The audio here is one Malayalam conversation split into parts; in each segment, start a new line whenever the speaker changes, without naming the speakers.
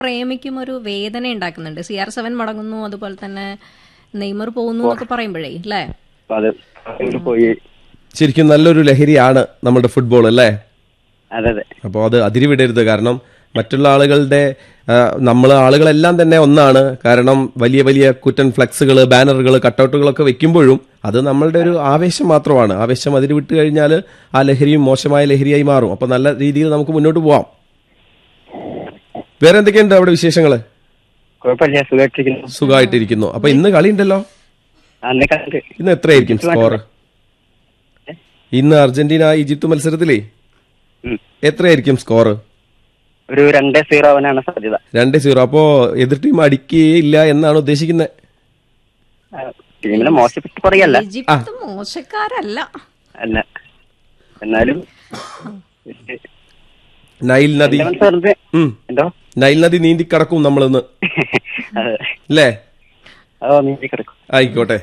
പ്രേമിക്കും ഒരു വേദന ഉണ്ടാക്കുന്നുണ്ട് സി ആർ സെവൻ മടങ്ങുന്നു അതുപോലെ തന്നെ നെയ്മർ പോകുന്നു എന്നൊക്കെ പറയുമ്പോഴേ അല്ലേ
അപ്പൊ അത് അങ്ങോട്ട് പോയി
ശരിക്കും നല്ലൊരു ലഹരിയാണ് നമ്മുടെ ഫുട്ബോൾ അല്ലേ
അതെ അതെ
അപ്പോൾ അത് അതിരിവിടരുത് കാരണം മറ്റുള്ള ആളുകളുടെ നമ്മൾ ആളുകളെല്ലാം തന്നെ ഒന്നാണ് കാരണം വലിയ വലിയ കുറ്റൻ ഫ്ലെക്സുകൾ ബാനറുകൾ കട്ടൗട്ടുകളൊക്കെ വെക്കുമ്പോഴും അത് നമ്മളുടെ ഒരു ആവേശം മാത്രമാണ് ആവേശം അതിര് വിട്ട് കഴിഞ്ഞാൽ ആ ലഹരിയും മോശമായ ലഹരിയായി മാറും അപ്പോൾ നല്ല രീതിയിൽ നമുക്ക് മുന്നോട്ട് പോവാം വേറെ എന്തൊക്കെയുണ്ട് അവിടെ വിശേഷങ്ങൾ
കുഴപ്പമില്ല സുഖമായിട്ടിരിക്കുന്നു
സുഖമായിട്ടിരിക്കുന്നു അപ്പൊ ഇന്ന് കളി ഉണ്ടല്ലോ
അന്നേ കണ്ട്
ഇന്ന് എത്രയായിരിക്കും സ്കോർ ഇന്ന് അർജന്റീന ഈജിപ്ത് മത്സരത്തിലേ
ഉം.
എത്രയായിരിക്കും സ്കോർ
ഒരു രണ്ട് സീറോ അവനാണ് സാധ്യത
രണ്ട് സീറോ അപ്പോ എതിർ ടീം അടിക്കുകയില്ല എന്നാണ് ഉദ്ദേശിക്കുന്നത്
ആ, ടീമിനെ മോശപ്പെട്ട് പറയല്ല
ഈജിപ്ത് മോശക്കാരല്ല
അല്ല
എന്നാലും
നൈൽ നദി
എന്റെ മനസ്സ്
ഉം
എന്തോ
നൈൽ നദി നീന്തി കടക്കും നമ്മളിന്ന്
അതെ
അല്ലേ
ഓ നീതി കിടക്കും
ആയിക്കോട്ടെ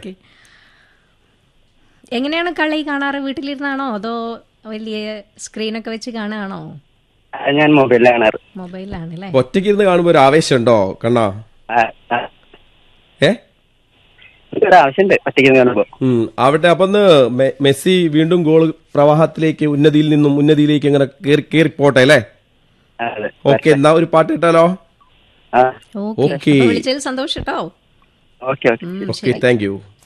എങ്ങനെയാണ് കളി കാണാറ് വീട്ടിലിരുന്നാണോ അതോ വലിയ സ്ക്രീനൊക്കെ വെച്ച് കാണുകയാണോ
അത് ഞാൻ മൊബൈലിൽ കാണാറ്
മൊബൈലാണ് അല്ലേ
ഒറ്റയ്ക്ക് ഇരുന്ന് കാണുമ്പോ ഒരു ആവേശം ഉണ്ടോ കണ്ണാ
ആ, ആ.
ഏ
ഒരു ആവശ്യമുണ്ട് ഒറ്റയ്ക്ക് കാണുമ്പോ
ഉം ആവട്ടെ അപ്പൊ ഒന്ന് മെ- മെസ്സി വീണ്ടും ഗോൾ പ്രവാഹത്തിലേക്ക് ഉന്നതിയിൽ നിന്നും ഉന്നതിയിലേക്ക് അങ്ങനെ കേറി കേറി പോട്ടെ അല്ലേ
അതെ
ഓക്കെ എന്നാ ഒരു പാട്ട് ഇട്ടാലോ
ആ
ഓക്കെ
Okay.
വിളിച്ചതിൽ സന്തോഷം കേട്ടോ
ഓക്കെ ഓക്കെ
ഉം,
ഓക്കെ താങ്ക് യു